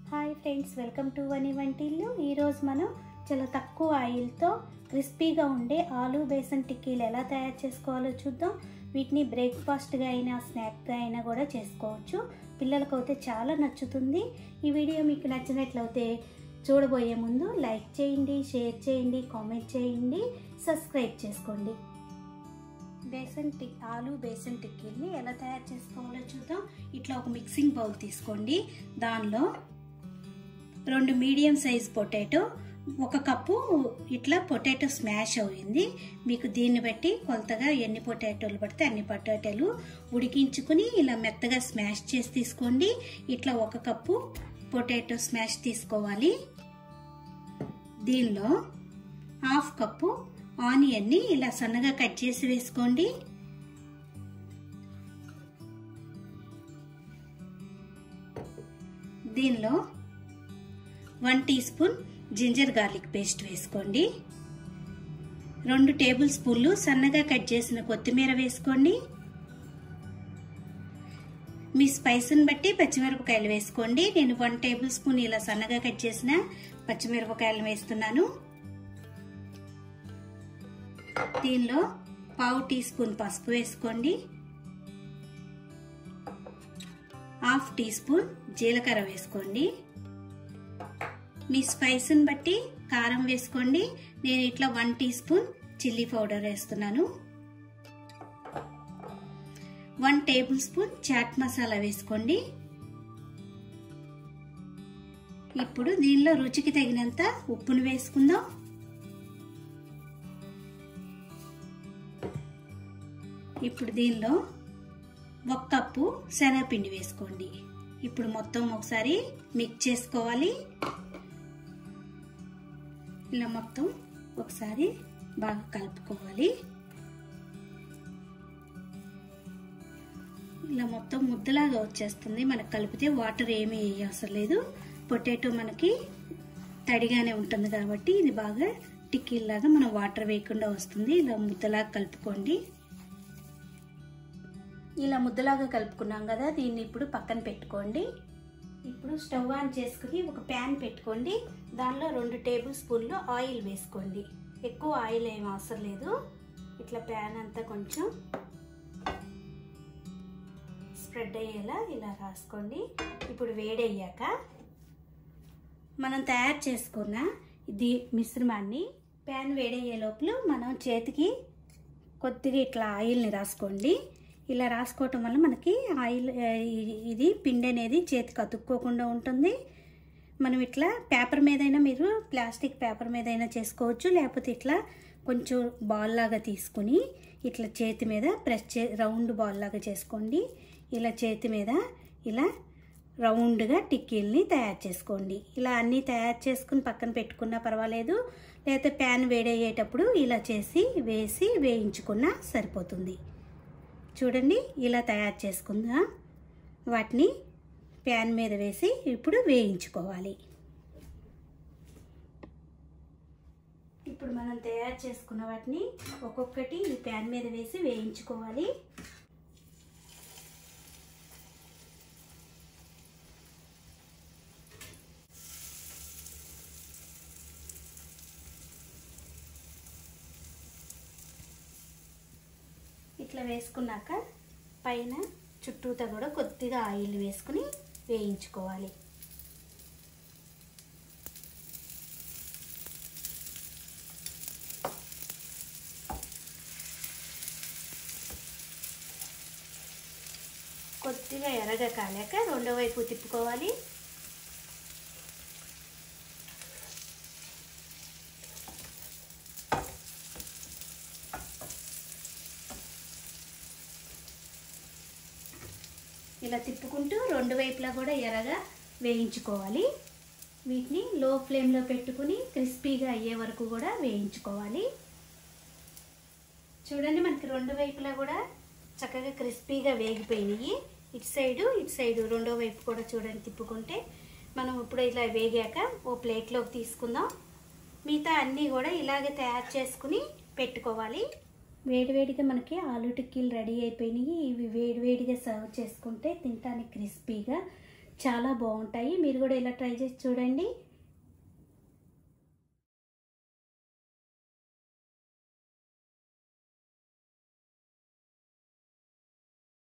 hi friends welcome to వని వంటిల్లు ఈరోజు మనం చాలా తక్కువ ఆయిల్తో క్రిస్పీగా ఉండే ఆలు బేసన్ టిక్కీలు ఎలా తయారు చేసుకోవాలో చూద్దాం వీటిని బ్రేక్ఫాస్ట్గా అయినా స్నాక్గా అయినా కూడా చేసుకోవచ్చు పిల్లలకు అయితే చాలా నచ్చుతుంది ఈ వీడియో మీకు నచ్చినట్లయితే చూడబోయే ముందు లైక్ చేయండి షేర్ చేయండి కామెంట్ చేయండి సబ్స్క్రైబ్ చేసుకోండి బేసన్ టిక్ ఆలు బేసన్ టిక్కీల్ని ఎలా తయారు చేసుకోవాలో చూద్దాం ఇట్లా ఒక మిక్సింగ్ బౌల్ తీసుకోండి దానిలో రెండు మీడియం సైజ్ పొటాటో ఒక కప్పు ఇట్లా పొటాటో స్మాష్ అయింది మీకు దీన్ని బట్టి కొలతగా ఎన్ని పొటాటోలు పడితే అన్ని పొటాటోలు ఉడికించుకుని ఇలా మెత్తగా స్మాష్ చేసి తీసుకోండి ఇట్లా ఒక కప్పు పొటాటో స్మాష్ తీసుకోవాలి దీనిలో హాఫ్ కప్పు ఆనియన్ని ఇలా సన్నగా కట్ చేసి వేసుకోండి దీనిలో one teaspoon ginger garlic paste వేసుకోండి రెండు టేబుల్ స్పూన్లు సన్నగా కట్ చేసిన కొత్తిమీర వేసుకోండి మీ స్పైస్ని బట్టి పచ్చిమిరపకాయలు వేసుకోండి నేను వన్ టేబుల్ స్పూన్ ఇలా సన్నగా కట్ చేసిన పచ్చిమిరపకాయలు వేస్తున్నాను దీనిలో పావు టీ స్పూన్ పసుపు వేసుకోండి హాఫ్ టీ స్పూన్ జీలకర్ర వేసుకోండి మీ స్పైస్ని బట్టి కారం వేసుకోండి నేను ఇట్లా one teaspoon chilli powder వేస్తున్నాను one tablespoon chaat masala వేసుకోండి ఇప్పుడు దీనిలో రుచికి తగినంత ఉప్పును వేసుకుందాం ఇప్పుడు దీనిలో ఒక కప్పు శనగపిండి వేసుకోండి ఇప్పుడు మొత్తం ఒకసారి మిక్స్ చేసుకోవాలి ఇలా మొత్తం ఒకసారి బాగా కలుపుకోవాలి ఇలా మొత్తం ముద్దలాగా వచ్చేస్తుంది మనకు కలిపితే వాటర్ ఏమీ అవసరం లేదు పొటాటో మనకి తడిగానే ఉంటుంది కాబట్టి ఇది బాగా టిక్కీలాగా మనం వాటర్ వేయకుండా వస్తుంది ఇలా ముద్దలాగా కలుపుకోండి ఇలా ముద్దలాగా కలుపుకున్నాం కదా దీన్ని ఇప్పుడు పక్కన పెట్టుకోండి ఇప్పుడు స్టవ్ ఆన్ చేసుకుని ఒక ప్యాన్ పెట్టుకోండి దానిలో రెండు టేబుల్ స్పూన్లు ఆయిల్ వేసుకోండి ఎక్కువ ఆయిల్ ఏం అవసరం లేదు ఇట్లా ప్యాన్ అంతా కొంచెం స్ప్రెడ్ అయ్యేలా ఇలా రాసుకోండి ఇప్పుడు వేడయ్యాక మనం తయారు చేసుకున్న ఇది మిశ్రమాన్ని ప్యాన్ వేడయ్యే లోపల మనం చేతికి కొద్దిగా ఇట్లా ఆయిల్ని రాసుకోండి ఇలా రాసుకోవటం వల్ల మనకి ఆయిల్ ఇది పిండి అనేది చేతికి అతుక్కోకుండా ఉంటుంది మనం ఇట్లా పేపర్ మీదైనా మీరు ప్లాస్టిక్ పేపర్ మీదైనా చేసుకోవచ్చు లేకపోతే ఇట్లా కొంచెం బాల్ లాగా తీసుకుని ఇట్లా చేతి మీద ప్రెస్ చే రౌండ్ బాల్ లాగా చేసుకోండి ఇలా చేతి మీద ఇలా రౌండ్గా టిక్కీల్ని తయారు చేసుకోండి ఇలా అన్నీ తయారు చేసుకుని పక్కన పెట్టుకున్నా పర్వాలేదు లేకపోతే ప్యాన్ వేడయ్యేటప్పుడు ఇలా చేసి వేసి వేయించుకున్నా సరిపోతుంది చూడండి ఇలా తయారు చేసుకుందాం వాటిని ప్యాన్ మీద వేసి ఇప్పుడు వేయించుకోవాలి ఇప్పుడు మనం తయారు చేసుకున్న వాటిని ఒక్కొక్కటి ఈ ప్యాన్ మీద వేసి వేయించుకోవాలి ఇట్లా వేసుకున్నాక పైన చుట్టూతా కూడా కొద్దిగా ఆయిల్ వేసుకుని వేయించుకోవాలి కొద్దిగా ఎర్రగా కాలేక రెండో వైపు తిప్పుకోవాలి ఇలా తిప్పుకుంటూ రెండు వైపులా కూడా ఎర్రగా వేయించుకోవాలి వీటిని లో ఫ్లేమ్లో పెట్టుకుని క్రిస్పీగా అయ్యే వరకు కూడా వేయించుకోవాలి చూడండి మనకి రెండు వైపులా కూడా చక్కగా క్రిస్పీగా వేగిపోయినాయి ఇటు సైడు ఇటు సైడు రెండో వైపు కూడా చూడండి తిప్పుకుంటే మనం ఇప్పుడు ఇలా వేగాక ఓ ప్లేట్లోకి తీసుకుందాం మిగతా అన్నీ కూడా ఇలాగే తయారు చేసుకుని పెట్టుకోవాలి వేడివేడిగా మనకి ఆలు టిక్కీలు రెడీ అయిపోయినాయి ఇవి వేడివేడిగా సర్వ్ చేసుకుంటే తినడానికి క్రిస్పీగా చాలా బాగుంటాయి మీరు కూడా ఇలా ట్రై చేసి చూడండి